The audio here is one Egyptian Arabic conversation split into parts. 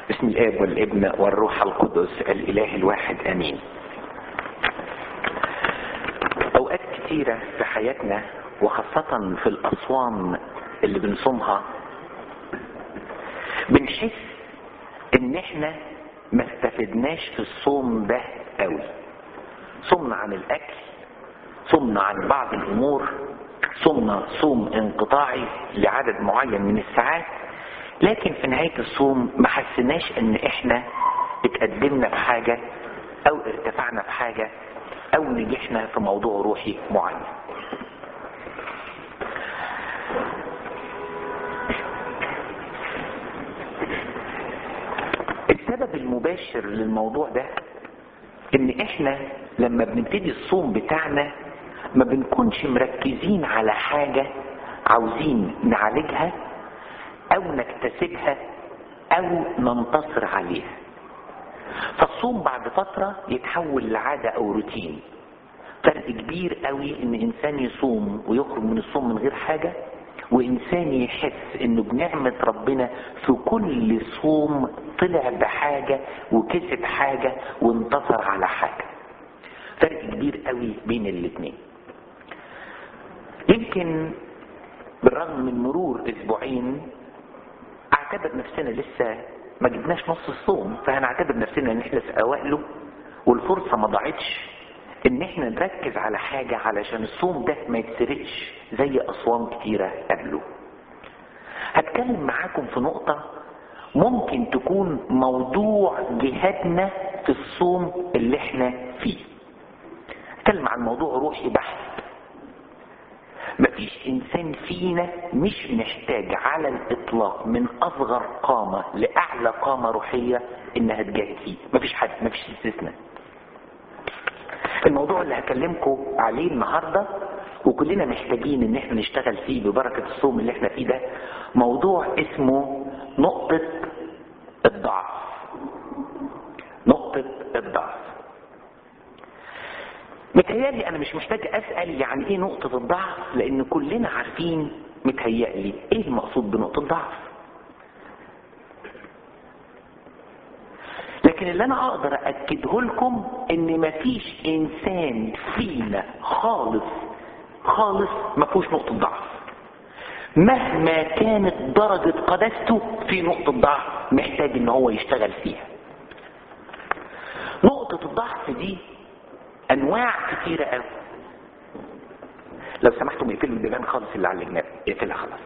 بسم الاب والابن والروح القدس الاله الواحد امين اوقات كتيرة في حياتنا وخاصة في الاصوام اللي بنصومها بنحس ان احنا ما استفدناش في الصوم ده قوي صمنا عن الاكل صمنا عن بعض الامور صمنا صوم انقطاعي لعدد معين من الساعات لكن في نهاية الصوم ما حسيناش ان احنا اتقدمنا بحاجة او ارتفعنا بحاجة او نجحنا في موضوع روحي معين السبب المباشر للموضوع ده ان احنا لما بنبتدي الصوم بتاعنا ما بنكونش مركزين على حاجة عاوزين نعالجها او نكتسبها او ننتصر عليها فالصوم بعد فترة يتحول لعادة او روتين فرق كبير قوي ان انسان يصوم ويخرج من الصوم من غير حاجة وانسان يحس انه بنعمة ربنا في كل صوم طلع بحاجة وكسب حاجة وانتصر على حاجة فرق كبير قوي بين الاتنين يمكن بالرغم من مرور اسبوعين اعتبر نفسنا لسه ما جبناش نص الصوم فهنعتبر نفسنا ان احنا في اوائله والفرصة ما ضاعتش ان احنا نركز على حاجة علشان الصوم ده ما يتسرقش زي اصوام كتيرة قبله هتكلم معاكم في نقطة ممكن تكون موضوع جهادنا في الصوم اللي احنا فيه هتكلم عن موضوع روحي بحت مفيش انسان فينا مش محتاج على الاطلاق من اصغر قامة لاعلى قامة روحية انها تجاهد فيه مفيش حد مفيش استثناء الموضوع اللي هكلمكم عليه النهاردة وكلنا محتاجين ان احنا نشتغل فيه ببركة الصوم اللي احنا فيه ده موضوع اسمه نقطة الضعف نقطة الضعف متهيألي انا مش محتاج اسأل يعني ايه نقطة الضعف لان كلنا عارفين متهيألي ايه المقصود بنقطة ضعف لكن اللي انا اقدر اكده لكم ان مفيش انسان فينا خالص خالص ما فيهوش نقطة ضعف مهما كانت درجة قداسته في نقطة ضعف محتاج ان هو يشتغل فيها نقطة الضعف دي انواع كتيرة قوي لو سمحتم اقفلوا البيبان خالص اللي على الجناب اقفلها خلاص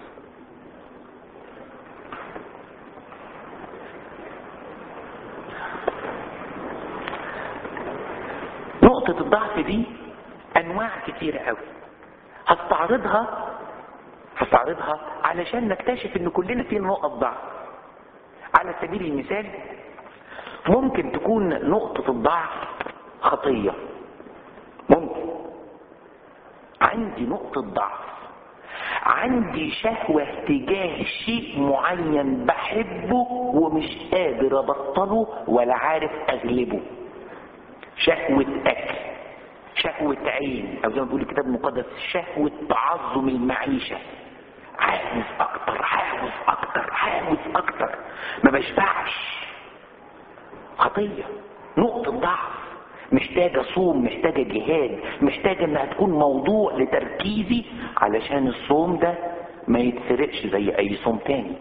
نقطة الضعف دي انواع كتيرة قوي هستعرضها هستعرضها علشان نكتشف ان كلنا فينا نقط ضعف على سبيل المثال ممكن تكون نقطة الضعف خطية ممكن عندي نقطة ضعف عندي شهوة تجاه شيء معين بحبه ومش قادر ابطله ولا عارف اغلبه شهوة اكل شهوة عين او زي ما بيقول الكتاب المقدس شهوة تعظم المعيشة عاوز اكتر عاوز اكتر عاوز اكتر ما بشبعش خطية نقطة ضعف محتاجة صوم محتاجة جهاد محتاجة انها تكون موضوع لتركيزي علشان الصوم ده ما يتسرقش زي اي صوم تاني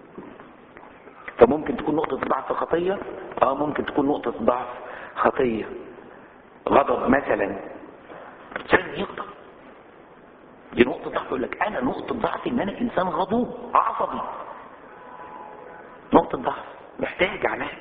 فممكن تكون نقطة ضعف خطية اه ممكن تكون نقطة ضعف خطية غضب مثلا انسان يغضب دي نقطة ضعف يقول لك انا نقطة ضعفي ان انا انسان غضوب عصبي نقطة ضعف محتاج علاج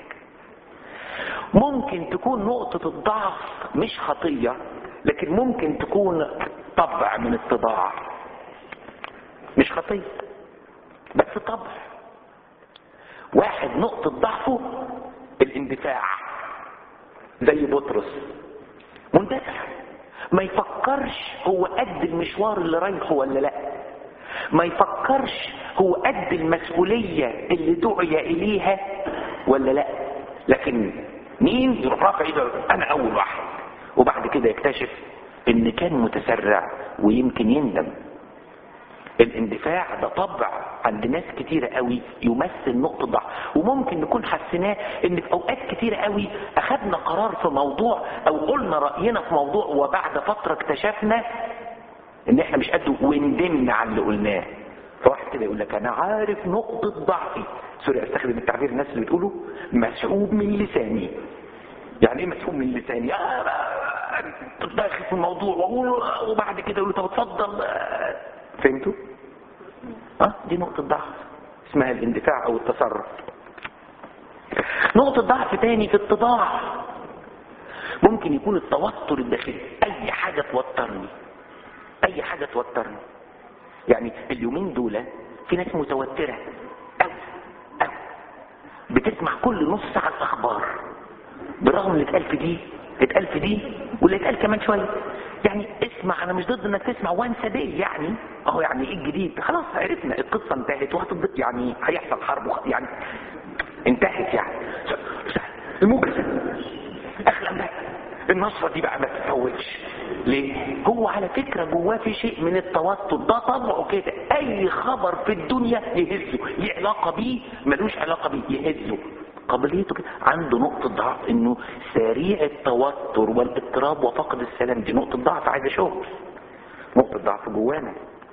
ممكن تكون نقطة الضعف مش خطية لكن ممكن تكون طبع من الطباع مش خطية بس طبع واحد نقطة ضعفه الاندفاع زي بطرس مندفع ما يفكرش هو قد المشوار اللي رايحه ولا لا ما يفكرش هو قد المسؤولية اللي دعي إليها ولا لا لكن مين يروح رافع ايده انا اول واحد وبعد كده يكتشف ان كان متسرع ويمكن يندم الاندفاع ده طبع عند ناس كتيرة قوي يمثل نقطة ضعف وممكن نكون حسيناه ان في اوقات كتيرة قوي اخدنا قرار في موضوع او قلنا رأينا في موضوع وبعد فترة اكتشفنا ان احنا مش قده وندمنا على اللي قلناه فواحد كده يقول لك انا عارف نقطة ضعفي سوري استخدم التعبير الناس اللي بتقوله مسحوب من لساني يعني ايه مسحوب من لساني آه داخل في الموضوع واقول وبعد كده يقول له طب اتفضل آه، فهمتوا اه دي نقطة ضعف اسمها الاندفاع او التصرف نقطة ضعف تاني في الطباع ممكن يكون التوتر الداخلي اي حاجة توترني اي حاجة توترني يعني اليومين دول في ناس متوترة أوي أوي بتسمع كل نص ساعة الأخبار بالرغم اللي اتقال في دي اتقال في دي واللي اتقال كمان شوية يعني اسمع انا مش ضد انك تسمع وانسى دي يعني اهو يعني ايه الجديد خلاص عرفنا القصة انتهت وهتضبط يعني هيحصل حرب وخ- يعني انتهت يعني الموجة اخلق بقى النصرة دي بقى ما تتفوتش ليه هو على فكرة جواه في شيء من التوتر ده طبعه كده اي خبر في الدنيا يهزه ليه علاقة بيه ملوش علاقة بيه يهزه قابليته كده عنده نقطة ضعف انه سريع التوتر والاضطراب وفقد السلام دي نقطة ضعف عايزة شغل نقطة ضعف جوانا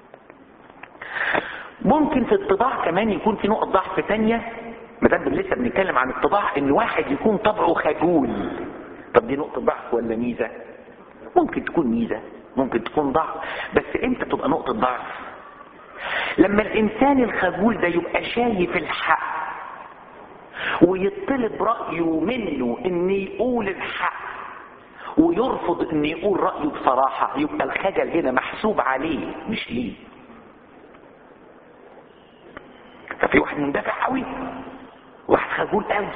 ممكن في الطباع كمان يكون في نقط ضعف تانية ما دام لسه بنتكلم عن الطباع ان واحد يكون طبعه خجول طب دي نقطة ضعف ولا ميزة ممكن تكون ميزة ممكن تكون ضعف بس امتى تبقى نقطة ضعف لما الانسان الخجول ده يبقى شايف الحق ويطلب رأيه منه ان يقول الحق ويرفض ان يقول رأيه بصراحة يبقى الخجل هنا محسوب عليه مش ليه ففي واحد مندفع قوي واحد خجول قوي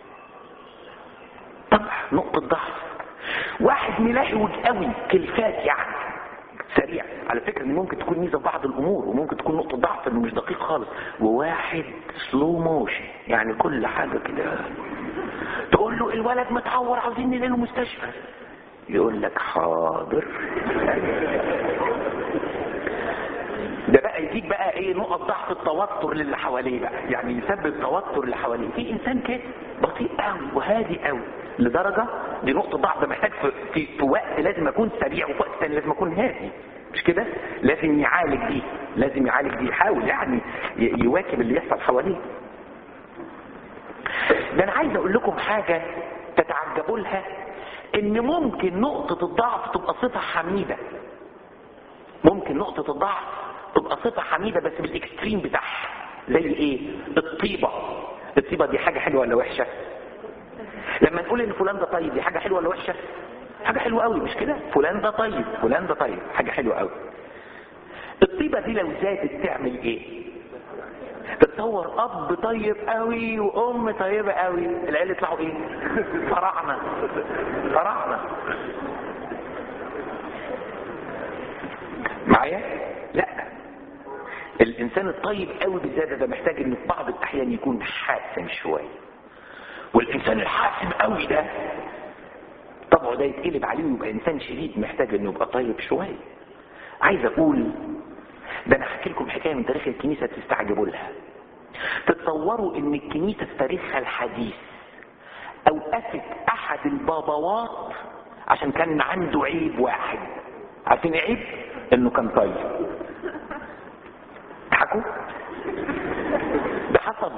طبعا نقطة ضعف واحد ملهوج قوي كلفات يعني سريع على فكرة ان ممكن تكون ميزة في بعض الامور وممكن تكون نقطة ضعف انه مش دقيق خالص وواحد سلو موشن يعني كل حاجة كده تقول له الولد متعور عاوزين ننقله مستشفى يقول لك حاضر ده بقى يديك بقى ايه نقط ضعف التوتر للي حواليه بقى يعني يسبب توتر اللي حواليه في انسان كده بطيء قوي وهادي قوي لدرجه دي نقطه ضعف ده محتاج في, في, في وقت لازم اكون سريع وفي وقت ثاني لازم اكون هادي مش كده لازم يعالج دي لازم يعالج دي يحاول يعني ي- يواكب اللي يحصل حواليه ده انا عايز اقول لكم حاجه تتعجبوا لها ان ممكن نقطه الضعف تبقى صفه حميده ممكن نقطة الضعف تبقى صفة حميدة بس بالاكستريم بتاعها زي ايه الطيبة الطيبة دي حاجة حلوة ولا وحشة لما نقول ان فلان ده طيب دي حاجة حلوة ولا وحشة حاجة حلوة قوي مش كده فلان ده طيب فلان ده طيب حاجة حلوة قوي الطيبة دي لو زادت تعمل ايه تتصور اب طيب قوي وام طيبة قوي العيال يطلعوا ايه فراعنة فراعنة معايا لا الانسان الطيب قوي بالذات ده محتاج انه في بعض الاحيان يكون حاسم شويه والانسان الحاسم قوي ده طبعه ده يتقلب عليه ويبقى انسان شديد محتاج انه يبقى طيب شويه عايز اقول ده انا احكي لكم حكايه من تاريخ الكنيسه تستعجبوا لها تتصوروا ان الكنيسه في تاريخها الحديث اوقفت احد البابوات عشان كان عنده عيب واحد عارفين ايه عيب انه كان طيب تضحكوا ده حصل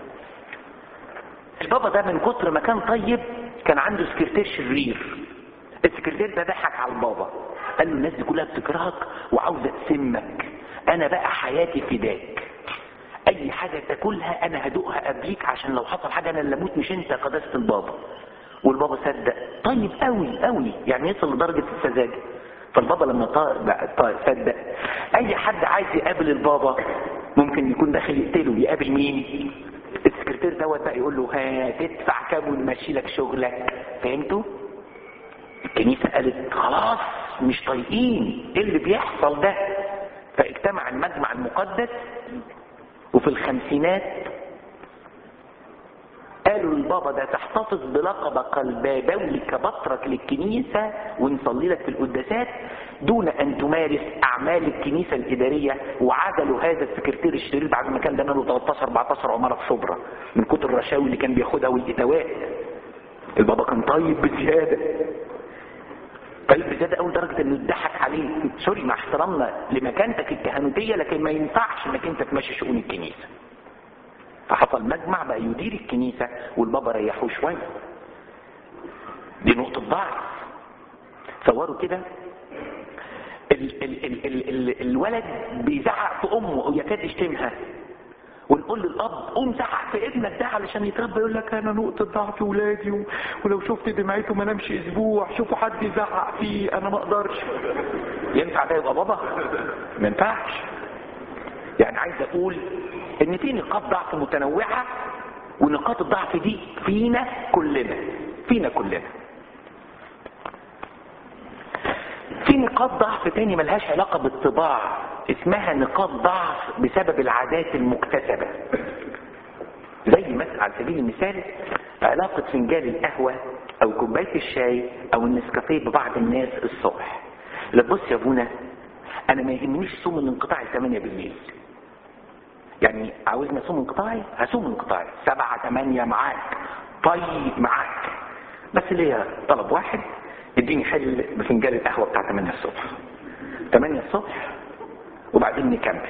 البابا ده من كتر ما كان طيب كان عنده سكرتير شرير السكرتير ده ضحك على البابا قال له الناس دي كلها بتكرهك وعاوزه تسمك انا بقى حياتي فداك اي حاجه تاكلها انا هدوقها قبليك عشان لو حصل حاجه انا اللي اموت مش انت قداسه البابا والبابا صدق طيب قوي قوي يعني يصل لدرجه السذاجه فالبابا لما طا- بقى طا- صدق اي حد عايز يقابل البابا ممكن يكون داخل يقتله يقابل مين السكرتير دوت بقى يقول له هتدفع كام ونمشي لك شغلك فهمتوا الكنيسه قالت خلاص مش طايقين ايه اللي بيحصل ده فاجتمع المجمع المقدس وفي الخمسينات قالوا للبابا ده تحتفظ بلقبك البابوي كبطرك للكنيسة ونصلي لك في القداسات دون ان تمارس اعمال الكنيسة الادارية وعزلوا هذا السكرتير الشرير بعد ما كان ده له 13 14 عمارة في شبرا من كتر الرشاوي اللي كان بياخدها والاتواء البابا كان طيب بزيادة طيب بزيادة قوي لدرجة انه اتضحك عليه سوري مع احترامنا لمكانتك الكهنوتية لكن ما ينفعش انك انت تمشي شؤون الكنيسة فحصل مجمع بقى يدير الكنيسة والبابا ريحوه شوية دي نقطة ضعف تصوروا كده ال ال ال ال ال الولد بيزعق في امه او يكاد يشتمها ونقول للاب قوم زعق في ابنك ده علشان يتربى يقول لك انا نقطه ضعف ولادي و... ولو شفت دمعته ما نمشي اسبوع شوفوا حد يزعق فيه انا ما اقدرش ينفع ده يبقى بابا ما ينفعش يعني عايز اقول ان في نقاط ضعف متنوعه ونقاط الضعف دي فينا كلنا فينا كلنا في نقاط ضعف تاني ملهاش علاقة بالطباع اسمها نقاط ضعف بسبب العادات المكتسبة زي مثلا على سبيل المثال علاقة فنجان القهوة او كوباية الشاي او النسكافيه ببعض الناس الصبح لا بص يا ابونا انا ما يهمنيش صوم الانقطاع 8 بالليل يعني عاوزني اصوم انقطاعي هصوم انقطاعي سبعة ثمانية معاك طيب معاك بس ليا طلب واحد اديني حل بفنجان القهوه بتاع 8 الصبح 8 الصبح وبعدين نكمل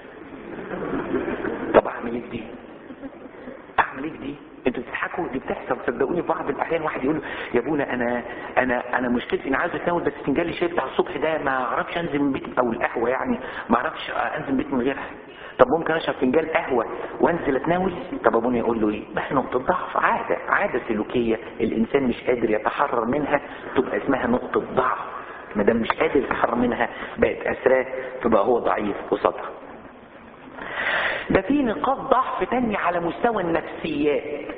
طب اعمل ايه في دي اعمل ايه في دي انتوا بتضحكوا دي بتحصل صدقوني في بعض الاحيان واحد يقول يا ابونا انا انا انا مشكلتي انا عاوز اتناول بس فنجان الشاي بتاع الصبح ده ما اعرفش انزل من بيتي او القهوه يعني ما اعرفش انزل من بيتي من غيرها طب ممكن اشرب فنجان قهوه وانزل اتناول طب ابونا يقول له ايه بس نقطه ضعف عاده عاده سلوكيه الانسان مش قادر يتحرر منها تبقى اسمها نقطه ضعف ما دام مش قادر يتحرر منها بقت اسراه تبقى هو ضعيف قصادها ده في نقاط ضعف تانية على مستوى النفسيات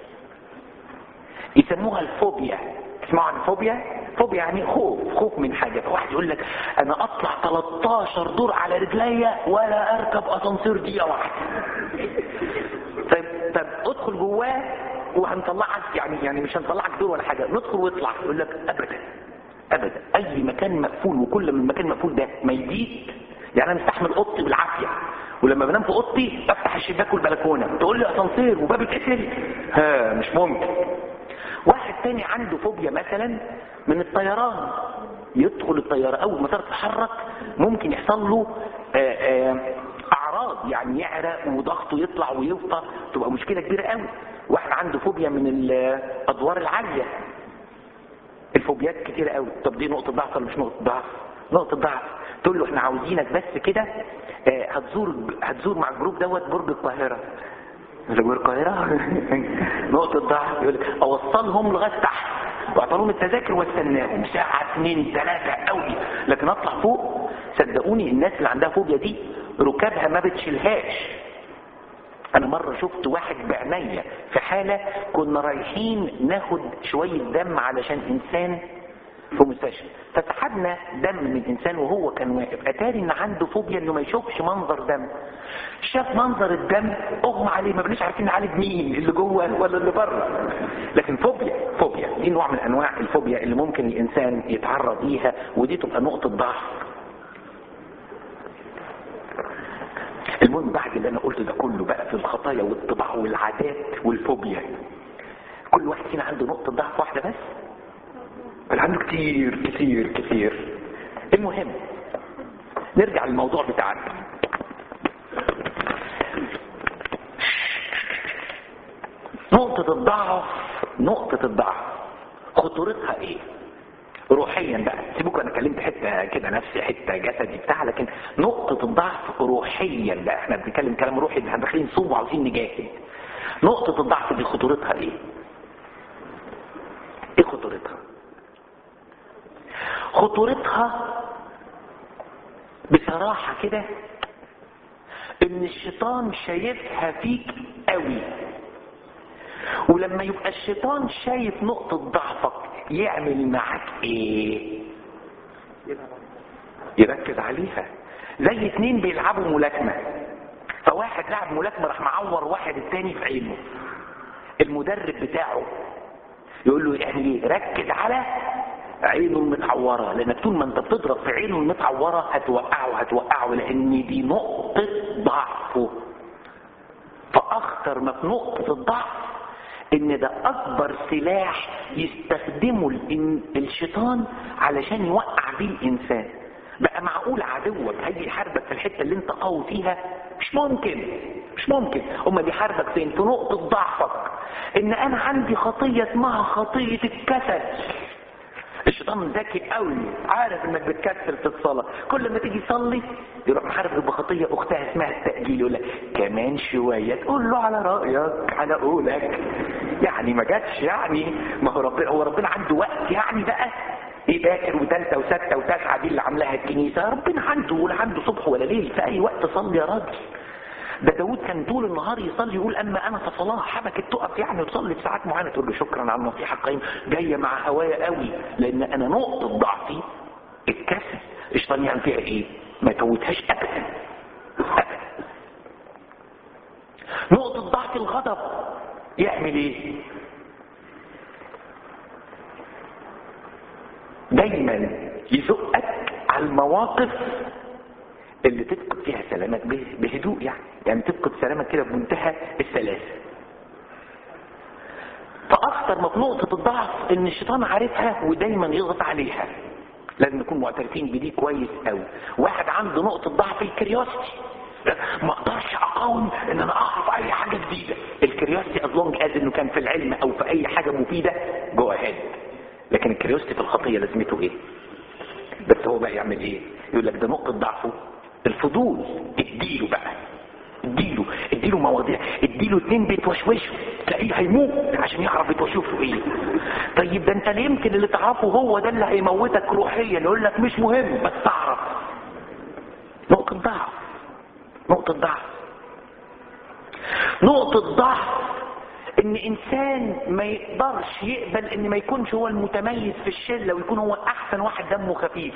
يسموها الفوبيا تسمعوا عن الفوبيا فوبيا يعني خوف خوف من حاجة فواحد يقول لك انا اطلع 13 دور على رجليا ولا اركب اسانسير دقيقة واحدة طيب طب ادخل جواه وهنطلعك يعني يعني مش هنطلعك دور ولا حاجة ندخل واطلع يقول لك ابدا ابدا اي مكان مقفول وكل ما المكان المقفول ده ما يزيد يعني انا مستحمل اوضتي بالعافية ولما بنام في اوضتي افتح الشباك والبلكونة تقول لي اسانسير وباب اتقفل ها مش ممكن واحد تاني عنده فوبيا مثلا من الطيران يدخل الطيارة اول ما تتحرك ممكن يحصل له آآ آآ اعراض يعني يعرق وضغطه يطلع ويوطى تبقى مشكلة كبيرة قوي واحد عنده فوبيا من الادوار العالية الفوبيات كتيرة قوي طب دي نقطة ضعف ولا مش نقطة ضعف نقطة ضعف تقول له احنا عاوزينك بس كده هتزور هتزور مع الجروب دوت برج القاهرة برج القاهرة نقطة ضعف يقول لك اوصلهم لغاية تحت واعطالهم التذاكر واستناهم ساعة اتنين تلاتة قوي لكن اطلع فوق صدقوني الناس اللي عندها فوبيا دي ركابها ما بتشيلهاش انا مرة شفت واحد بعينيا في حالة كنا رايحين ناخد شوية دم علشان انسان في مستشفى فسحبنا دم من انسان وهو كان واقف اتاري ان عنده فوبيا انه ما يشوفش منظر دم شاف منظر الدم اغمى عليه ما بناش عارفين نعالج مين اللي جوه ولا اللي بره لكن فوبيا فوبيا دي نوع من انواع الفوبيا اللي ممكن الانسان يتعرض ليها ودي تبقى نقطة ضعف المهم بعد اللي انا قلته ده كله بقى في الخطايا والطباع والعادات والفوبيا كل واحد فينا عنده نقطة ضعف واحدة بس بل عنده كتير كتير كتير المهم نرجع للموضوع بتاعنا نقطة الضعف نقطة الضعف خطورتها ايه روحيا بقى سيبوك انا كلمت حته كده نفسي حته جسدي بتاع لكن نقطه الضعف روحيا بقى احنا بنتكلم كلام روحي احنا داخلين صوم وعاوزين نجاهد نقطه الضعف دي خطورتها ايه ايه خطورتها خطورتها بصراحه كده ان الشيطان شايفها فيك قوي ولما يبقى الشيطان شايف نقطه ضعفك يعمل معاك ايه يركز عليها زي اتنين بيلعبوا ملاكمة فواحد لعب ملاكمة راح معور واحد التاني في عينه المدرب بتاعه يقول له اعمل ايه ركز على عينه المتعورة لانك طول ما انت بتضرب في عينه المتعورة هتوقعه هتوقعه لان دي نقطة ضعفه فاخطر ما في نقطة الضعف ان ده اكبر سلاح يستخدمه الإن- الشيطان علشان يوقع بيه الانسان بقى معقول عدوك هيجي يحاربك في الحته اللي انت قوي فيها مش ممكن مش ممكن اما بيحاربك فين في نقطه ضعفك ان انا عندي خطيه اسمها خطيه الكسل الشيطان ذكي قوي عارف انك بتكسل في الصلاه كل ما تيجي تصلي يروح محاربك بخطيه اختها اسمها التاجيل يقول لك كمان شويه تقول له على رايك على قولك يعني ما جاتش يعني ما هو ربنا هو ربنا عنده وقت يعني بقى ايه باكر وثالثه وسته وتسعه دي اللي عاملاها الكنيسه ربنا عنده ولا عنده صبح ولا ليل في اي وقت صلي يا راجل ده داود كان طول النهار يصلي يقول اما انا فصلاه حبكت تقف يعني وتصلي في ساعات معينه تقول له شكرا على النصيحه القيمه جايه مع هوايا قوي لان انا نقطه ضعفي الكسل الشيطان يعمل فيها ايه؟ ما يفوتهاش ابدا ابدا نقطه ضعف الغضب يعمل ايه؟ دايما يزقك على المواقف اللي تفقد فيها سلامك به- بهدوء يعني يعني تفقد سلامك كده بمنتهى السلاسة فأخطر ما في نقطة الضعف إن الشيطان عارفها ودايما يضغط عليها لازم نكون معترفين بدي كويس قوي واحد عنده نقطة ضعف الكريوستي ما اقدرش اقاوم ان انا اعرف اي حاجة جديدة الكريوستي از لونج از انه كان في العلم او في اي حاجة مفيدة جو اهيد لكن الكريوستي في الخطية لازمته ايه بس هو بقى يعمل ايه يقول لك ده نقطة ضعفه الفضول اديله بقى اديله اديله مواضيع اديله اتنين بيتوشوشوا تلاقيه هيموت عشان يعرف بيتوشوشوا ايه طيب ده انت اللي يمكن اللي تعرفه هو ده اللي هيموتك روحيا يقول لك مش مهم بس تعرف نقطة ضعف نقطة ضعف نقطة ضعف ان انسان ما يقدرش يقبل ان ما يكونش هو المتميز في الشلة ويكون هو احسن واحد دمه خفيف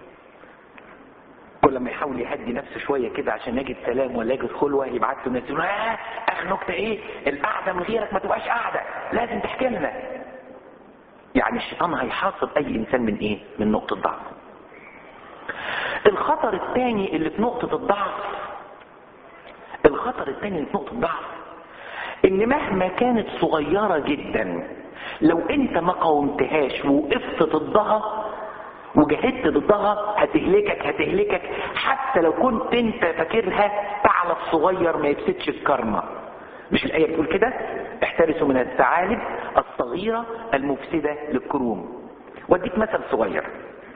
كل ما يحاول يهدي نفسه شويه كده عشان يجد سلام ولا يجد خلوه يبعت له ناس يقول له آه اخر نكته ايه القعده من غيرك ما تبقاش قاعده لازم تحكي لنا يعني الشيطان هيحاصر اي انسان من ايه من نقطه ضعف الخطر الثاني اللي في نقطه الضعف الخطر الثاني اللي في نقطه الضعف ان مهما كانت صغيره جدا لو انت ما قاومتهاش ووقفت ضدها وجاهدت ضدها هتهلكك هتهلكك حتى لو كنت انت فاكرها ثعلب صغير ما يفسدش الكرمة مش الآية بتقول كده احترسوا من الثعالب الصغيرة المفسدة للكروم واديك مثل صغير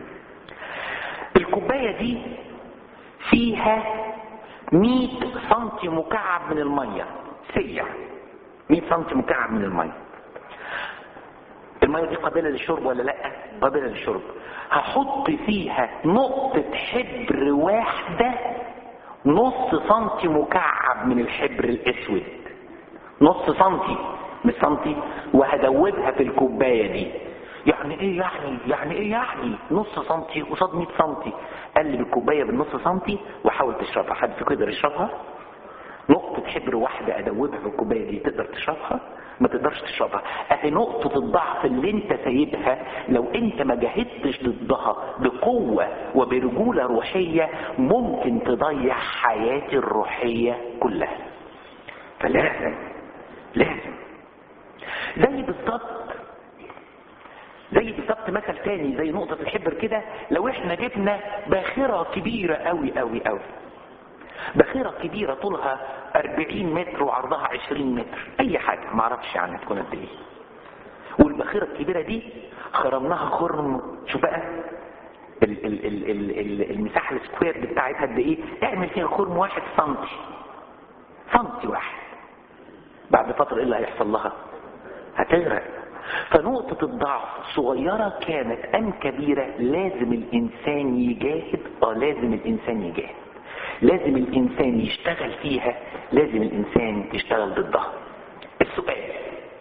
الكوباية دي فيها 100 سنتي مكعب من المية سيع 100 سنتي مكعب من المية المية دي قابلة للشرب ولا لا قابلة للشرب هحط فيها نقطة حبر واحدة نص سنتي مكعب من الحبر الاسود نص سنتي مش سنتي وهدوبها في الكوباية دي يعني ايه يعني يعني ايه يعني نص سنتي قصاد 100 سنتي قلب الكوباية بالنص سنتي وحاول تشربها حد فيكم يقدر يشربها نقطة حبر واحدة أدوبها في الكوباية دي تقدر تشربها ما تقدرش تشربها أهي نقطة الضعف اللي انت سايبها لو انت ما جاهدتش ضدها بقوة وبرجولة روحية ممكن تضيع حياتي الروحية كلها فلازم لازم زي بالظبط زي بالظبط مثل تاني زي نقطة الحبر كده لو احنا جبنا باخرة كبيرة قوي قوي قوي باخرة كبيرة طولها 40 متر وعرضها 20 متر اي حاجة ما اعرفش عنها تكون قد ايه والباخرة الكبيرة دي خرمناها خرم شوف بقى ال ال ال ال ال المساحة السكوير بتاعتها قد ايه اعمل فيها خرم واحد سنتي سنتي واحد بعد فترة ايه اللي هيحصل لها هتغرق فنقطة الضعف صغيرة كانت ام كبيرة لازم الانسان يجاهد اه لازم الانسان يجاهد لازم الانسان يشتغل فيها لازم الانسان يشتغل ضدها السؤال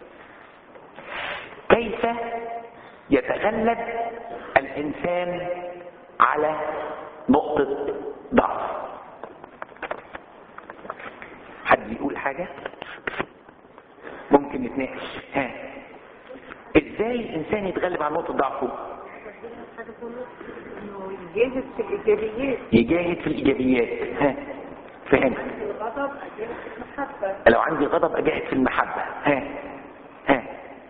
كيف يتغلب الانسان على نقطة ضعف حد يقول حاجة ممكن ممكن نتناقش ها ازاي الانسان يتغلب على نقطه ضعفه انه يجاهد في الايجابيات يجاهد في الايجابيات ها فهمت الغضب اجاهد في المحبه لو عندي غضب اجاهد في المحبه ها ها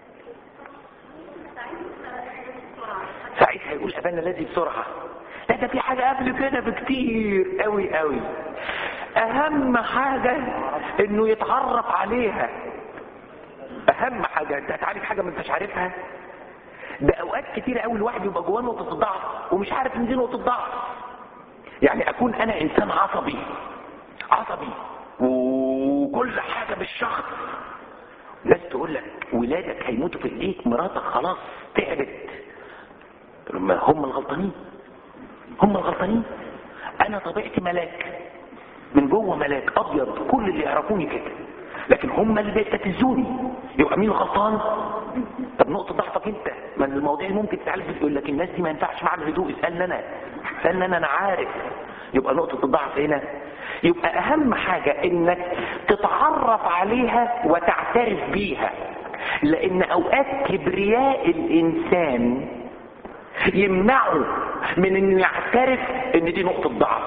ساعتها يقول ابانا الذي بسرعه لا ده في حاجه قبل كده بكتير قوي قوي اهم حاجه انه يتعرف عليها اهم حاجه انت هتعالج حاجه ما انتش عارفها ده اوقات كتير قوي الواحد يبقى جواه نقطه ضعف ومش عارف ان دي نقطه ضعف يعني اكون انا انسان عصبي عصبي وكل حاجه بالشخص ناس تقول لك ولادك هيموتوا في ايديك مراتك خلاص تعبت ما هم الغلطانين هم الغلطانين انا طبيعتي ملاك من جوه ملاك ابيض كل اللي يعرفوني كده لكن هم اللي بيستفزوني يبقى مين الغلطان طب نقطه ضعفك انت ما المواضيع ممكن تتعالج يقول لك الناس دي ما ينفعش معاها الهدوء اسالني انا اسالني انا انا عارف يبقى نقطه الضعف هنا يبقى اهم حاجه انك تتعرف عليها وتعترف بيها لان اوقات كبرياء الانسان يمنعه من انه يعترف ان دي نقطه ضعف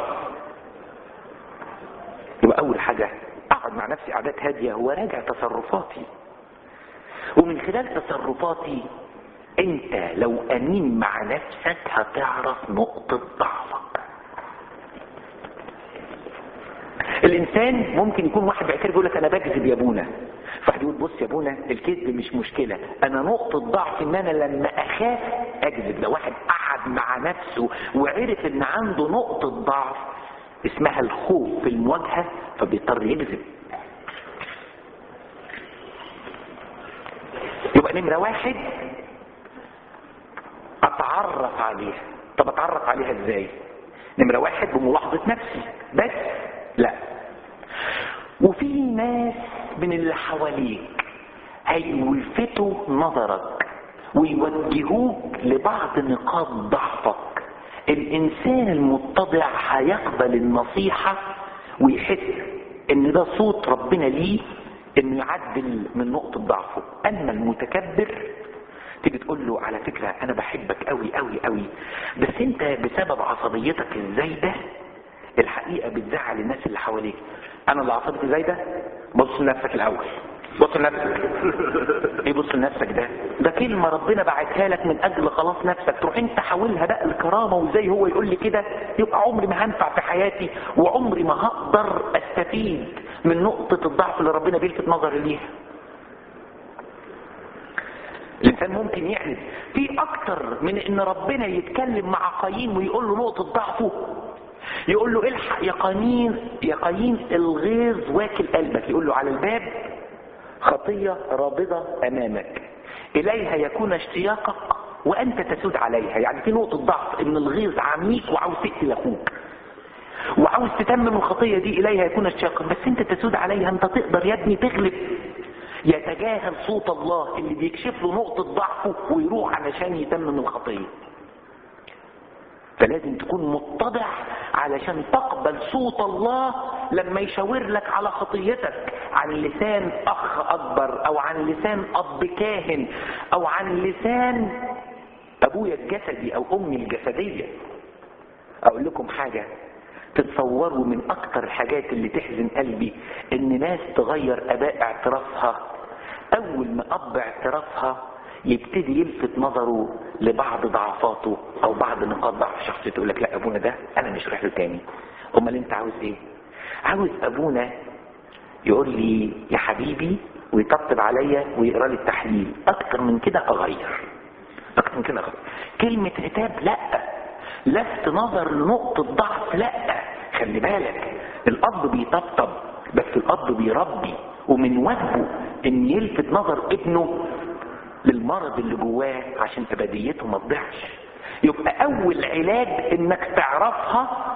يبقى اول حاجه اقعد مع نفسي قعدات هاديه وراجع تصرفاتي ومن خلال تصرفاتي انت لو امين مع نفسك هتعرف نقطه ضعفك الانسان ممكن يكون واحد بيعترف يقول لك انا بكذب يا ابونا فواحد يقول بص يا ابونا الكذب مش مشكله انا نقطه ضعف ان انا لما اخاف اكذب لو واحد قعد مع نفسه وعرف ان عنده نقطه ضعف اسمها الخوف في المواجهه فبيضطر يكذب يبقى نمره واحد اتعرف عليها طب اتعرف عليها ازاي نمره واحد بملاحظه نفسي بس لا وفي ناس من اللي حواليك هيلفتوا نظرك ويوجهوك لبعض نقاط ضعفك الانسان المتضع هيقبل النصيحة ويحس ان ده صوت ربنا ليه انه يعدل من نقطة ضعفه اما المتكبر تيجي تقول له على فكرة انا بحبك قوي قوي قوي بس انت بسبب عصبيتك الزايدة الحقيقة بتزعل الناس اللي حواليك انا اللي عصبيتي زايدة بص لنفسك الاول بص لنفسك ايه بص لنفسك ده ده كلمة ربنا بعتها لك من اجل خلاص نفسك تروح انت حاولها بقى الكرامة وزي هو يقول لي كده يبقى عمري ما هنفع في حياتي وعمري ما هقدر استفيد من نقطة الضعف اللي ربنا بيلفت نظري ليها الانسان ممكن يعند في اكتر من ان ربنا يتكلم مع قايين ويقول له نقطة ضعفه يقول له الحق يا قايين يا قايين الغيظ واكل قلبك يقول له على الباب خطية رابضة امامك اليها يكون اشتياقك وانت تسود عليها يعني في نقطة ضعف ان الغيظ عميك وعاوز تقتل اخوك وعاوز تتمم الخطية دي اليها يكون اشتياقك بس انت تسود عليها انت تقدر يا ابني تغلب يتجاهل صوت الله اللي بيكشف له نقطة ضعفه ويروح علشان يتمم الخطية فلازم تكون متضع علشان تقبل صوت الله لما يشاور لك على خطيتك عن لسان اخ اكبر او عن لسان اب كاهن او عن لسان ابويا الجسدي او امي الجسدية اقول لكم حاجة تتصوروا من اكتر الحاجات اللي تحزن قلبي ان ناس تغير اباء اعترافها اول ما اب اعترافها يبتدي يلفت نظره لبعض ضعفاته او بعض نقاط ضعف شخصيته يقول لك لا ابونا ده انا مش رايح له تاني امال انت عاوز ايه عاوز ابونا يقول لي يا حبيبي ويطبطب عليا ويقرا لي التحليل اكتر من كده اغير اكتر من كده اغير كلمه عتاب لا لفت نظر لنقطه ضعف لا خلي بالك الاب بيطبطب بس الاب بيربي ومن واجبه ان يلفت نظر ابنه للمرض اللي جواه عشان ابديته ما تضيعش يبقى اول علاج انك تعرفها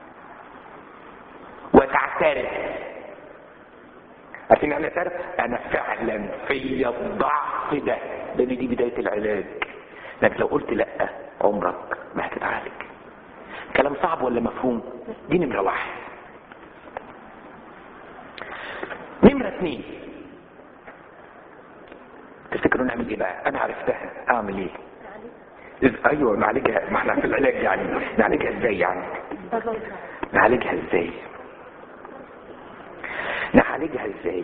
وتعترف عارفين يعني اعترف انا فعلا في الضعف ده لان دي بدايه العلاج لكن لو قلت لا عمرك ما هتتعالج كلام صعب ولا مفهوم دي نمره واحد نمره اتنين نعمل ايه بقى انا عرفتها اعمل ايه إز- ايوه نعالجها ما احنا في العلاج يعني نعالجها ازاي يعني نعالجها ازاي نعالجها ازاي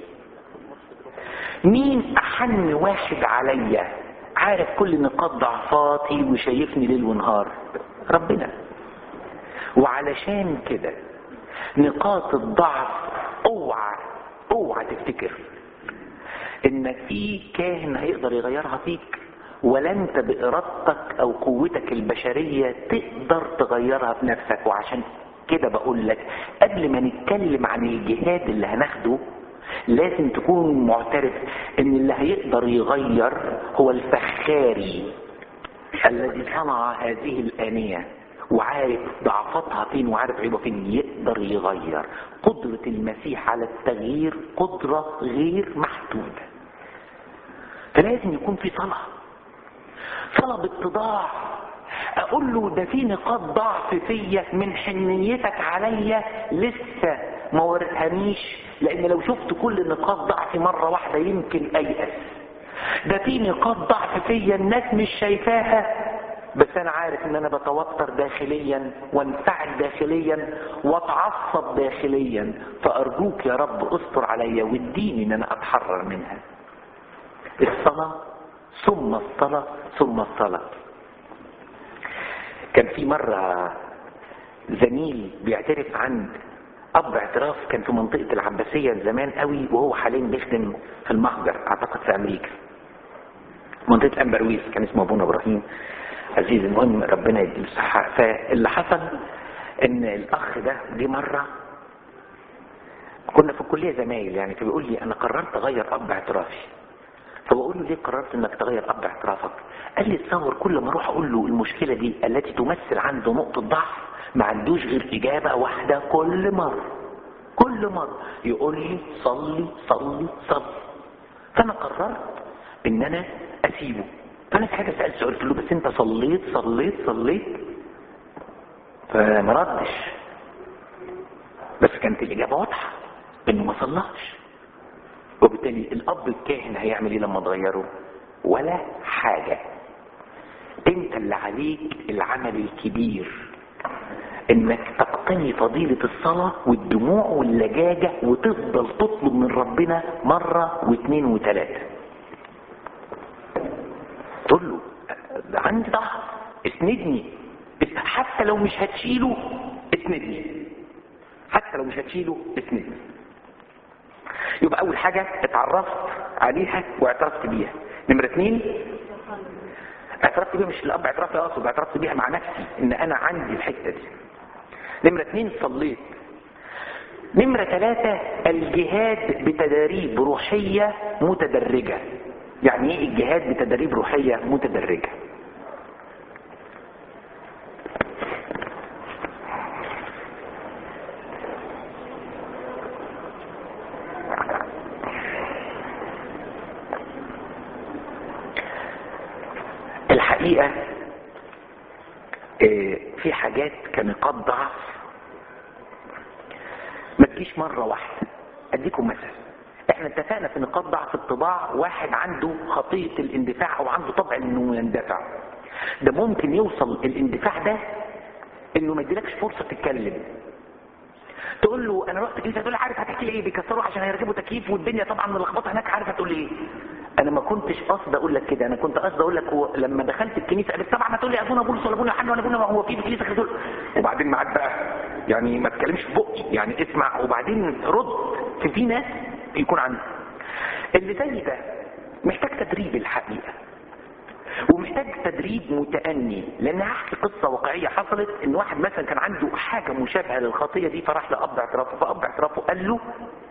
مين احن واحد عليا عارف كل نقاط ضعفاتي وشايفني ليل ونهار ربنا وعلشان كده نقاط الضعف اوعى اوعى تفتكر ان في كاهن هيقدر يغيرها فيك ولا انت بارادتك او قوتك البشريه تقدر تغيرها في نفسك وعشان كده بقول لك قبل ما نتكلم عن الجهاد اللي هناخده لازم تكون معترف ان اللي هيقدر يغير هو الفخاري الذي صنع هذه الآنية وعارف ضعفاتها فين وعارف عيوبها فين يقدر يغير قدرة المسيح على التغيير قدرة غير محدودة فلازم يكون في صلاة صلاة باتضاع اقول له ده في نقاط ضعف فيا من حنيتك عليا لسه ما وريتهانيش لان لو شفت كل نقاط ضعفي مرة واحدة يمكن ايأس ده في نقاط ضعف فيا الناس مش شايفاها بس انا عارف ان انا بتوتر داخليا وانفعل داخليا واتعصب داخليا فارجوك يا رب استر عليا واديني ان انا اتحرر منها الصلاة ثم الصلاة ثم الصلاة كان في مرة زميل بيعترف عن اب اعتراف كان في منطقة العباسية زمان قوي وهو حاليا بيخدم في المهجر اعتقد في امريكا منطقة امبرويس كان اسمه ابونا ابراهيم عزيز المهم ربنا يديله الصحة فاللي حصل ان الاخ ده جه مرة كنا في الكلية زمايل يعني فبيقول لي انا قررت اغير اب اعترافي فبقول له ليه قررت انك تغير اب اعترافك قال لي تصور كل ما اروح اقول له المشكلة دي التي تمثل عنده نقطة ضعف ما عندوش غير اجابة واحدة كل مرة كل مرة يقول لي صلي صلي صلي فانا قررت ان انا اسيبه فانا في حاجة سألت سؤال قلت له بس انت صليت صليت صليت فما ردش بس كانت الاجابة واضحة انه ما صلاش وبالتالي الاب الكاهن هيعمل ايه لما تغيره ولا حاجة انت اللي عليك العمل الكبير انك تقتني فضيلة الصلاة والدموع واللجاجة وتفضل تطلب من ربنا مرة واثنين وثلاثة تقول له ده عندي ضعف اسندني حتى لو مش هتشيله اسندني حتى لو مش هتشيله اسندني يبقى اول حاجة اتعرفت عليها واعترفت بيها نمرة اثنين اعترفت بيها مش الاب اعتراف اقصد اعترفت بيها مع نفسي ان انا عندي الحتة دي نمرة اثنين صليت نمرة ثلاثة الجهاد بتداريب روحية متدرجة يعني ايه الجهاد بتدريب روحية متدرجة الحقيقة اه في حاجات كنقاط ضعف ما تجيش مرة واحدة اديكم مثل احنا اتفقنا في نقاط ضعف الطباع واحد عنده خطية الاندفاع او عنده طبع انه يندفع ده ممكن يوصل الاندفاع ده انه ما يديلكش فرصة تتكلم تقول له انا رحت كنيسه تقول له عارف هتحكي لي ايه بيكسروا عشان هيركبوا تكييف والدنيا طبعا ملخبطه هناك عارف هتقول لي ايه انا ما كنتش قصد اقول لك كده انا كنت قصد اقول لك هو لما دخلت الكنيسه قالت طبعا هتقول لي ابونا بولس ولا ابونا يوحنا ولا ابونا هو في الكنيسه كده وبعدين معاك بقى يعني ما تتكلمش في بقي يعني اسمع وبعدين رد في في ناس يكون عنده اللي زي ده محتاج تدريب الحقيقه ومحتاج تدريب متأني لان هحكي قصة واقعية حصلت ان واحد مثلا كان عنده حاجة مشابهة للخطية دي فراح لأب اعترافه فأب اعترافه قال له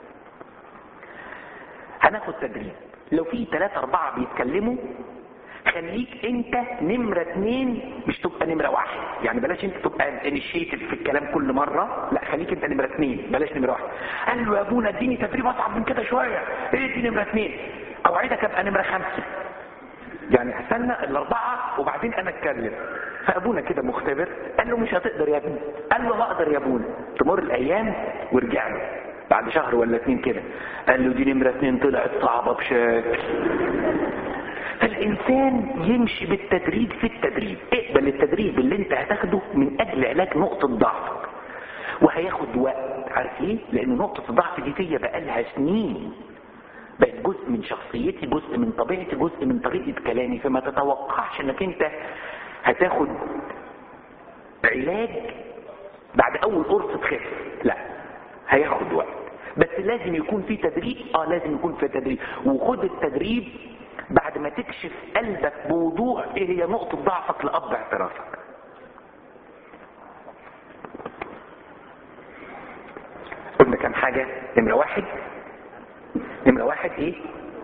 هناخد تدريب لو في ثلاثة أربعة بيتكلموا خليك انت نمرة اتنين مش تبقى نمرة واحد يعني بلاش انت تبقى انيشيتد في الكلام كل مرة لا خليك انت نمرة اتنين بلاش نمرة واحد قال له يا ابونا اديني تدريب اصعب من كده شوية ايه دي نمرة اتنين اوعدك ابقى نمرة خمسة يعني استنى الاربعة وبعدين انا اتكلم فابونا كده مختبر قال له مش هتقدر يا ابني قال له هقدر يا ابونا تمر الايام ورجع له بعد شهر ولا اتنين كده قال له دي نمرة اتنين طلعت صعبة بشكل فالانسان يمشي بالتدريج في التدريب اقبل التدريب اللي انت هتاخده من اجل علاج نقطة ضعفك وهياخد وقت عارف ليه لان نقطة الضعف دي فيا بقالها سنين بقت جزء من شخصيتي جزء من طبيعتي جزء من طريقة كلامي فما تتوقعش انك انت هتاخد علاج بعد اول قرص تخف لا هياخد وقت بس لازم يكون في تدريب اه لازم يكون في تدريب وخد التدريب بعد ما تكشف قلبك بوضوح ايه هي نقطة ضعفك لأب اعترافك قلنا كام حاجة نمرة واحد نمرة واحد ايه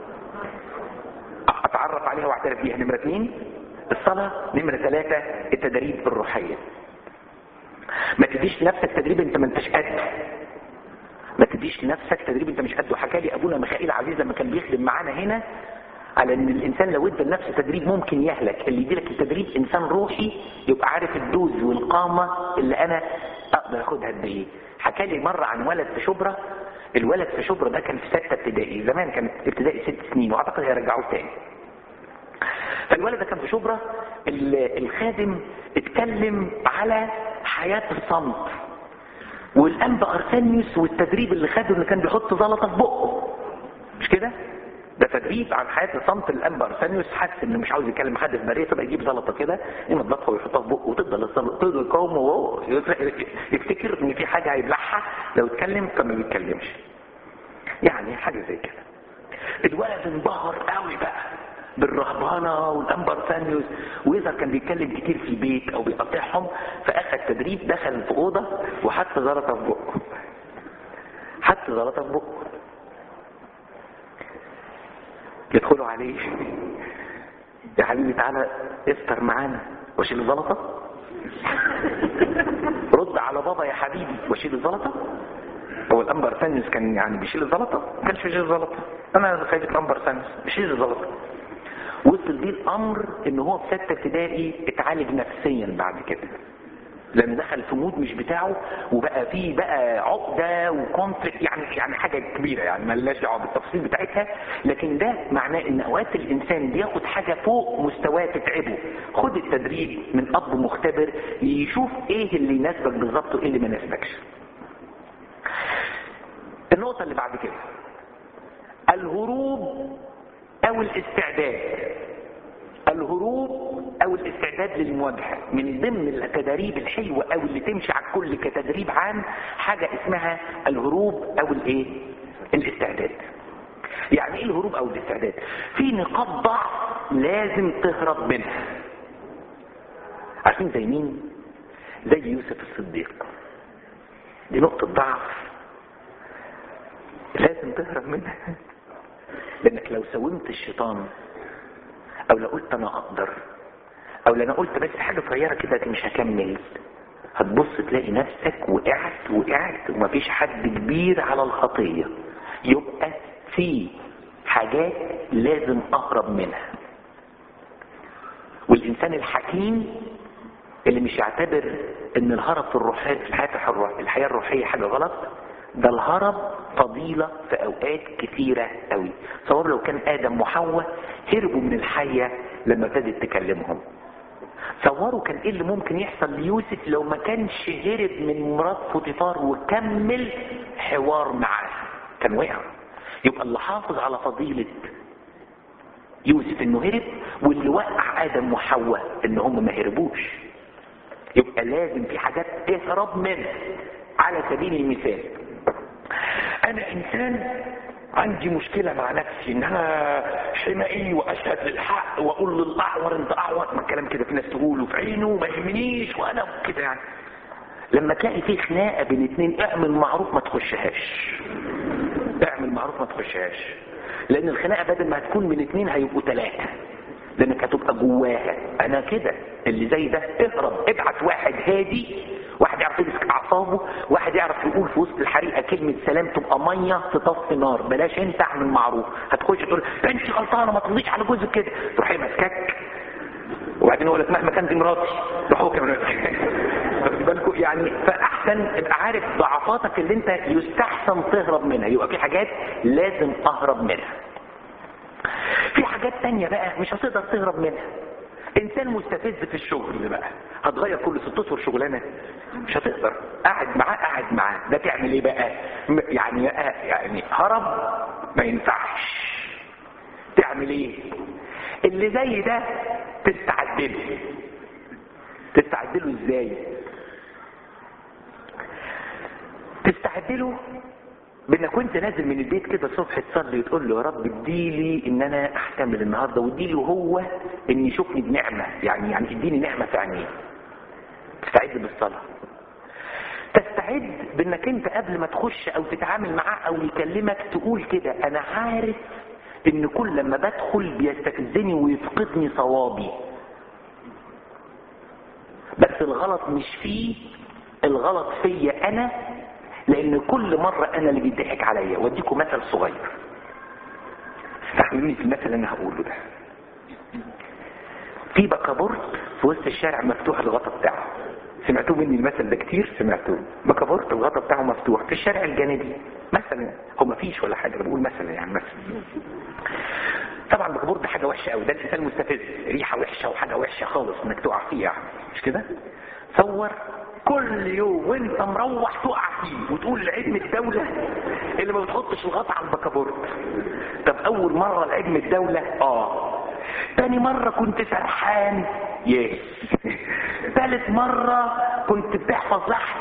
اتعرف عليها واعترف بيها نمرة اثنين الصلاة نمرة ثلاثة التدريب الروحية ما تديش لنفسك تدريب انت ما انتش قده ما تديش لنفسك تدريب انت مش قده حكى لي ابونا ميخائيل عزيز لما كان بيخدم معانا هنا على ان الانسان لو ادى لنفسه تدريب ممكن يهلك اللي يديلك التدريب انسان روحي يبقى عارف الدوز والقامه اللي انا اقدر اخدها قد ايه حكى لي مره عن ولد في شبرا الولد في شبرا ده كان في سته ابتدائي زمان كانت ابتدائي ست سنين واعتقد هيرجعوه تاني فالولد ده كان في شبرا الخادم اتكلم على حياه الصمت والانبا ارسانيوس والتدريب اللي خده اللي كان بيحط زلطه في بقه مش كده ده تدريب عن حياه الصمت الانبا ارسانيوس حس انه مش عاوز يكلم حد في بريه فبقى يجيب زلطه كده ينضفها ويحطها في بقه وتفضل تفضل يقاوم وهو يفتكر ان في حاجه هيبلعها لو اتكلم فما بيتكلمش يعني حاجه زي كده الولد انبهر قوي بقى بالرهبانة والأنبا ارسانيوس ويظهر كان بيتكلم كتير في البيت أو بيقطعهم فأخذ تدريب دخل في أوضة وحط زلطة في بقه حط زلطة في بقه يدخلوا عليه يا حبيبي تعالى افطر معانا واشيل الزلطة رد على بابا يا حبيبي واشيل الزلطة هو الانبر ثانيوس كان يعني بيشيل الزلطة ما كانش بيشيل الزلطة انا خايف الانبر ثانيوس بيشيل الزلطة وصل بيه الامر ان هو في سته ابتدائي اتعالج نفسيا بعد كده لان دخل في مود مش بتاعه وبقى فيه بقى عقده وكونفليكت يعني يعني حاجه كبيره يعني مالناش دعوه بالتفاصيل بتاعتها لكن ده معناه ان اوقات الانسان بياخد حاجه فوق مستواه تتعبه خد التدريب من اب مختبر يشوف ايه اللي يناسبك بالظبط وايه اللي ما يناسبكش النقطه اللي بعد كده الهروب او الاستعداد الهروب او الاستعداد للمواجهه من ضمن التدريب الحلوه او اللي تمشي على الكل كتدريب عام حاجه اسمها الهروب او الايه الاستعداد يعني ايه الهروب او الاستعداد في نقاط ضعف لازم تهرب منها عارفين زي مين زي يوسف الصديق دي نقطه ضعف لازم تهرب منها لانك لو ساومت الشيطان او لو قلت انا اقدر او لو انا قلت بس حاجه صغيره كده مش هكمل هتبص تلاقي نفسك وقعت وقعت ومفيش حد كبير على الخطيه يبقى في حاجات لازم اهرب منها والانسان الحكيم اللي مش يعتبر ان الهرب في الروحيه في الحياه الحياه الروحيه حاجه غلط ده الهرب فضيلة في اوقات كثيرة قوي تصور لو كان ادم وحواء هربوا من الحية لما ابتدت تكلمهم تصوروا كان ايه اللي ممكن يحصل ليوسف لو ما كانش هرب من مرات فوتيفار وكمل حوار معاه كان وقع يبقى اللي حافظ على فضيلة يوسف انه هرب واللي وقع ادم وحواء ان هم ما هربوش يبقى لازم في حاجات اهرب منها على سبيل المثال انا انسان عندي مشكلة مع نفسي ان انا حمائي واشهد للحق واقول للاعور انت اعور ما الكلام كده في ناس تقوله في عينه ما يهمنيش وانا كده يعني لما تلاقي في خناقة بين اتنين اعمل معروف ما تخشهاش اعمل معروف ما تخشهاش لان الخناقة بدل ما هتكون من اتنين هيبقوا تلاتة لانك هتبقى جواها انا كده اللي زي ده اهرب ابعت واحد هادي واحد يعرف يمسك اعصابه واحد يعرف يقول في وسط الحريقه كلمه سلام تبقى ميه تطفي نار بلاش انت اعمل معروف هتخش تقول انت غلطانه ما ترضيش على جوزك كده تروح ماسكاك وبعدين يقول لك مهما كان دي مراتي روح هو كمان بالكم يعني فاحسن ابقى عارف ضعفاتك اللي انت يستحسن تهرب منها يبقى في حاجات لازم اهرب منها في حاجات حاجات تانية بقى مش هتقدر تهرب منها انسان مستفز في الشغل بقى هتغير كل ست اشهر شغلانه مش هتقدر قاعد معاه قاعد معاه ده تعمل ايه بقى م- يعني يعني هرب ما ينفعش تعمل ايه اللي زي ده تستعدله تستعدله ازاي تستعدله بانك وانت نازل من البيت كده الصبح تصلي وتقول له يا رب اديلي ان انا احتمل النهارده واديله هو ان يشوفني بنعمه يعني يعني اديني نعمه في عينيه تستعد بالصلاه تستعد بانك انت قبل ما تخش او تتعامل معاه او يكلمك تقول كده انا عارف ان كل لما بدخل بيستفزني ويفقدني صوابي بس الغلط مش فيه الغلط فيا انا لان كل مرة انا اللي بيضحك عليا واديكم مثل صغير استحملوني في المثل اللي انا هقوله ده في بكابورت في وسط الشارع مفتوح الغطا بتاعه سمعتوه مني المثل ده كتير سمعتوه بكابورت الغطا بتاعه مفتوح في الشارع الجانبي مثلا هو ما فيش ولا حاجه انا بقول مثلا يعني مثلا طبعا بكابورت ده حاجه وحشه قوي ده الانسان مستفز ريحه وحشه وحاجه وحشه خالص انك تقع فيه يعني مش كده تصور كل يوم وانت مروح تقع فيه وتقول لعلم الدولة اللي ما بتحطش الغطا على البكابورت طب اول مرة لعلم الدولة اه تاني مرة كنت سرحان يس تالت مرة كنت بتحفظ لحن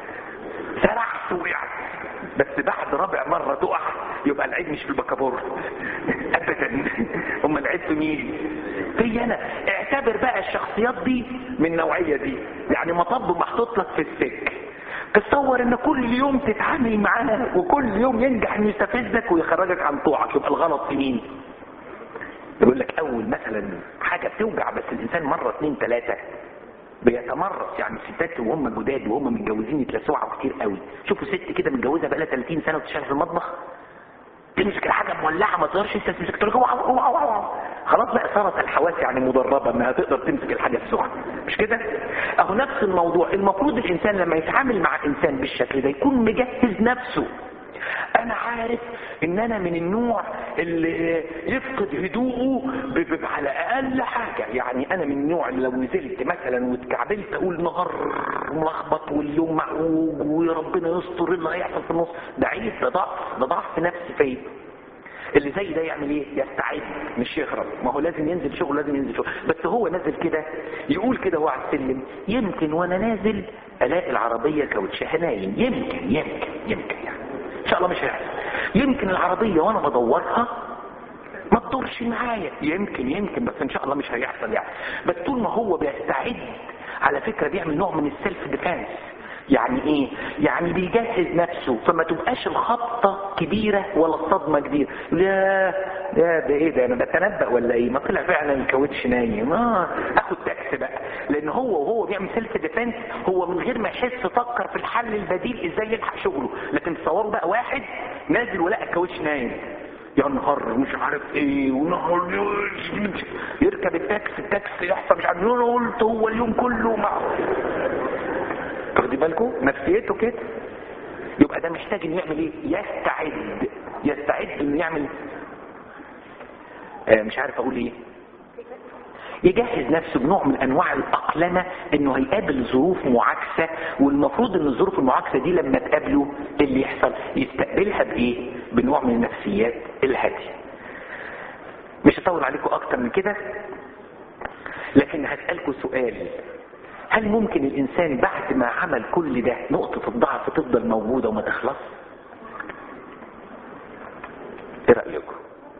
سرحت وقعت بس بعد رابع مرة تقع يبقى العيب مش في البكابورت ابدا هم العيب في مين في انا اعتبر بقى الشخصيات دي من النوعية دي يعني مطب محطوط لك في السك تصور ان كل يوم تتعامل معاه وكل يوم ينجح انه يستفزك ويخرجك عن طوعك يبقى الغلط في مين يقول لك اول مثلا حاجة بتوجع بس الانسان مرة اتنين تلاتة بيتمرس يعني الستات وهم جداد وهم متجوزين يتلسعوا كتير قوي شوفوا ست كده متجوزه بقى لها 30 سنه وتشتغل في المطبخ تمسك الحاجه مولعه ما تقدرش انت تمسك تقول واو واو واو واو. خلاص بقى صارت الحواس يعني مدربه انها تقدر تمسك الحاجه السخنه مش كده اهو نفس الموضوع المفروض الانسان لما يتعامل مع انسان بالشكل ده يكون مجهز نفسه انا عارف ان انا من النوع اللي يفقد هدوءه ب- ب- على اقل حاجة يعني انا من النوع اللي لو نزلت مثلا واتكعبلت اقول نهار ملخبط واليوم معوج وربنا يستر إيه اللي هيحصل في النص ده عيب ده ضعف ده ضعف نفسي فيا اللي زي ده يعمل ايه يستعد مش يهرب ما هو لازم ينزل شغل لازم ينزل شغل بس هو نازل كده يقول كده هو على السلم يمكن وانا نازل الاقي العربيه كاوتشها نايم يمكن يمكن يمكن يعني ان شاء الله مش هيحصل يمكن العربيه وانا بدورها ما تدورش معايا يمكن يمكن بس ان شاء الله مش هيحصل يعني بس طول ما هو بيستعد على فكره بيعمل نوع من السيلف ديفense يعني ايه يعني بيجهز نفسه فما تبقاش الخبطه كبيره ولا الصدمه كبيره لا ده ده ايه ده انا بتنبأ ولا ايه ما طلع فعلا الكاوتش نايم اه اخد تاكس بقى لان هو وهو بيعمل سيلف ديفenس هو من غير ما يحس فكر في الحل البديل ازاي يلحق شغله لكن تصوروا بقى واحد نازل ولقى الكاوتش نايم يا نهار مش عارف ايه ونهار يركب التاكسي التاكسي يحصل مش عارف ايه انا قلت هو اليوم كله مع واخدين بالكم نفسيته كده يبقى ده محتاج انه يعمل ايه يستعد يستعد انه يعمل آه مش عارف اقول ايه يجهز نفسه بنوع من انواع الاقلمه انه هيقابل ظروف معاكسه والمفروض ان الظروف المعاكسه دي لما تقابله إيه اللي يحصل يستقبلها بايه بنوع من النفسيات الهاديه مش هطول عليكم اكتر من كده لكن هسألكم سؤال هل ممكن الانسان بعد ما عمل كل ده نقطة الضعف تفضل موجودة وما تخلص ايه رأيكم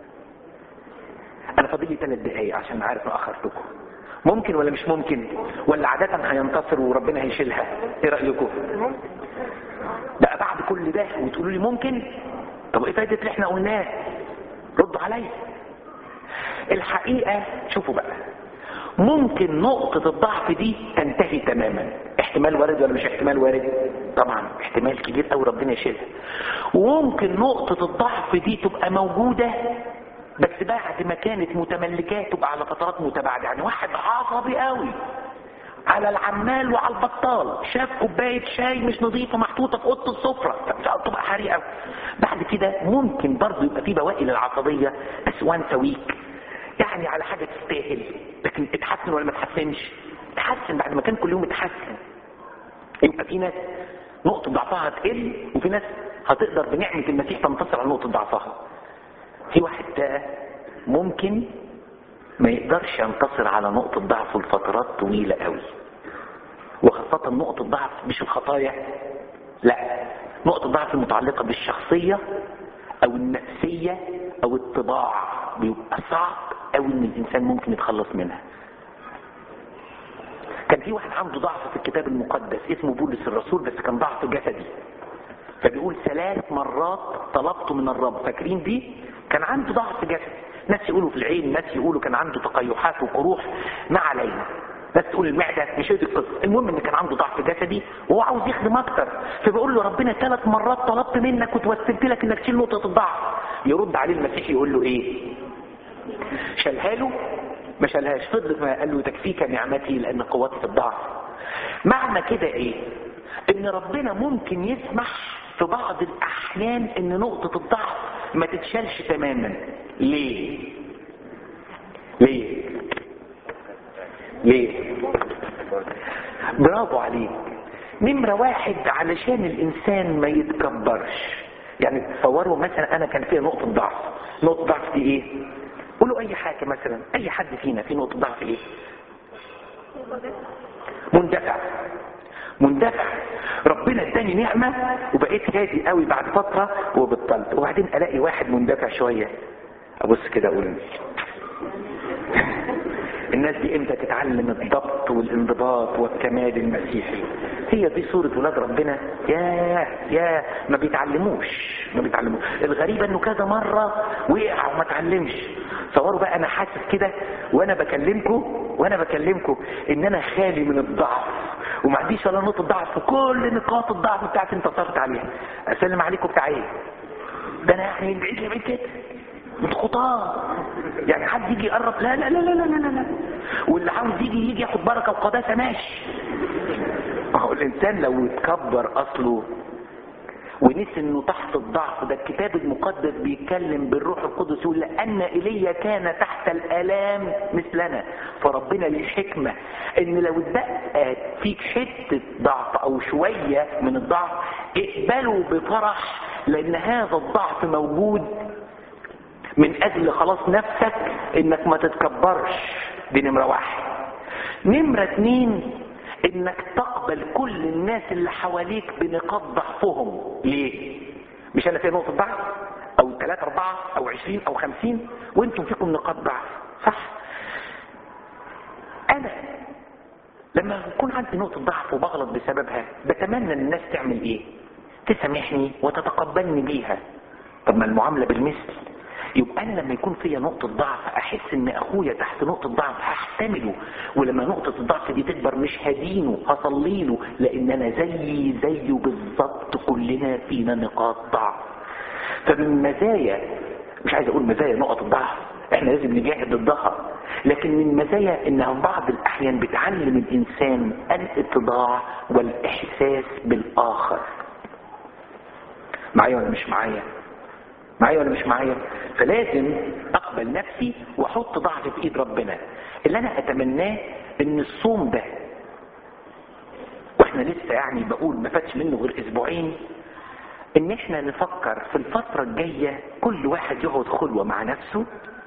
انا فاضل لي ثلاث دقايق عشان عارف ما اخرتكم ممكن ولا مش ممكن ولا عادة هينتصر وربنا هيشيلها ايه رأيكم بقى بعد كل ده وتقولوا لي ممكن طب ايه فايدة اللي احنا قلناه ردوا عليا الحقيقة شوفوا بقى ممكن نقطة الضعف دي تنتهي تماما احتمال وارد ولا مش احتمال وارد طبعا احتمال كبير قوي ربنا يشيلها وممكن نقطة الضعف دي تبقى موجودة بس بعد ما كانت متملكات تبقى على فترات متباعدة يعني واحد عصبي قوي على العمال وعلى البطال شاف كوباية شاي مش نظيفة محطوطة في أوضة السفرة تبقى حريقة بعد كده ممكن برضه يبقى في بواقي للعصبية بس وانس ويك يعني على حاجة تستاهل لكن اتحسن ولا ما اتحسنش اتحسن بعد ما كان كل يوم اتحسن يبقى في ناس نقطة ضعفها هتقل وفي ناس هتقدر بنعمة المسيح تنتصر على نقطة ضعفها في واحد ده ممكن ما يقدرش ينتصر على نقطة ضعفه لفترات طويلة قوي وخاصة نقطة ضعف مش الخطايا لا نقطة ضعف المتعلقة بالشخصية او النفسية او الطباع بيبقى صعب قوي ان الانسان ممكن يتخلص منها كان في واحد عنده ضعف في الكتاب المقدس اسمه بولس الرسول بس كان ضعف جسدي فبيقول ثلاث مرات طلبت من الرب فاكرين دي كان عنده ضعف جسدي ناس يقولوا في العين ناس يقولوا كان عنده تقيحات وقروح ما علينا ناس تقول المعدة مش هي دي القصة المهم ان كان عنده ضعف جسدي وهو عاوز يخدم اكتر فبيقول له ربنا ثلاث مرات طلبت منك وتوسلت لك انك تشيل نقطة الضعف يرد عليه المسيح يقول له ايه شالها له ما شالهاش فضلت ما قال له تكفيك نعمتي لان قوتي في الضعف معنى كده ايه ان ربنا ممكن يسمح في بعض الاحيان ان نقطة الضعف ما تتشالش تماما ليه ليه ليه برافو عليك نمرة واحد علشان الانسان ما يتكبرش يعني تصوروا مثلا انا كان فيها نقطة ضعف نقطة ضعف دي ايه قولوا اي حاجة مثلا اي حد فينا في نقطة ضعف ايه مندفع مندفع ربنا اداني نعمة وبقيت هادي قوي بعد فترة وبطلت وبعدين الاقي واحد مندفع شوية ابص كده اقول الناس دي امتى تتعلم الضبط والانضباط والكمال المسيحي هي دي صورة ولاد ربنا يا يا ما بيتعلموش ما بيتعلموش الغريبة انه كذا مرة وقع وما اتعلمش تصوروا بقى انا حاسس كده وانا بكلمكم وانا بكلمكم ان انا خالي من الضعف وما عنديش ولا نقطة ضعف وكل نقاط الضعف بتاعتي انتصرت عليها اسلم عليكم بتاع ايه ده انا يعني بعيد لبعيد كده خطاه يعني حد يجي يقرب لا لا لا لا لا لا لا واللي عاوز يجي يجي ياخد بركه وقداسه ماشي ما هو الانسان لو اتكبر اصله ونسي انه تحت الضعف ده الكتاب المقدس بيتكلم بالروح القدس يقول لان ايليا كان تحت الالام مثلنا فربنا ليه حكمه ان لو اتبقى فيك حته ضعف او شويه من الضعف اقبله بفرح لان هذا الضعف موجود من اجل خلاص نفسك انك ما تتكبرش دي نمرة واحد نمرة اتنين انك تقبل كل الناس اللي حواليك بنقاط ضعفهم ليه مش انا في نقطة ضعف او ثلاثة اربعة او عشرين او خمسين وانتم فيكم نقاط ضعف صح انا لما يكون عندي نقطة ضعف وبغلط بسببها بتمنى ان الناس تعمل ايه تسامحني وتتقبلني بيها طب ما المعاملة بالمثل يبقى انا لما يكون فيا نقطة ضعف احس ان اخويا تحت نقطة ضعف هحتمله ولما نقطة الضعف دي تكبر مش هدينه هصلي له لان انا زيي زيه بالظبط كلنا فينا نقاط ضعف فمن مزايا مش عايز اقول مزايا نقط الضعف احنا لازم نجاهد ضدها لكن من مزايا انها في بعض الاحيان بتعلم الانسان الاتضاع والاحساس بالاخر معايا ولا مش معايا معايا ولا مش معايا فلازم اقبل نفسي واحط ضعف في ايد ربنا اللي انا اتمناه ان الصوم ده واحنا لسه يعني بقول ما فاتش منه غير اسبوعين ان احنا نفكر في الفترة الجاية كل واحد يقعد خلوة مع نفسه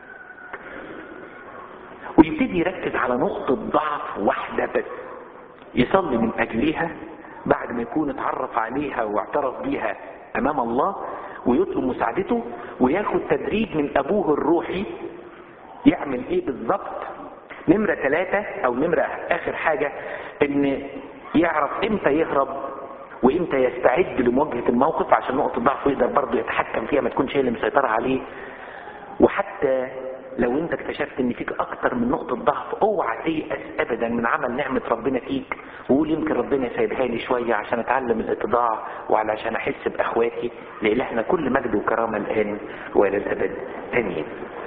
ويبتدي يركز على نقطة ضعف واحدة بس يصلي من اجلها بعد ما يكون اتعرف عليها واعترف بيها امام الله ويطلب مساعدته وياخد تدريب من ابوه الروحي يعمل ايه بالظبط نمرة ثلاثة او نمرة اخر حاجة ان يعرف امتى يهرب وامتى يستعد لمواجهة الموقف عشان نقطة ضعفه يقدر برضه يتحكم فيها ما تكونش هي اللي مسيطرة عليه وحتى لو انت اكتشفت ان فيك اكتر من نقطة ضعف اوعى تيأس ابدا من عمل نعمة ربنا فيك وقول يمكن ربنا سايبها لي شوية عشان اتعلم الاتضاع وعلشان احس باخواتي لالهنا كل مجد وكرامة الان والى الابد امين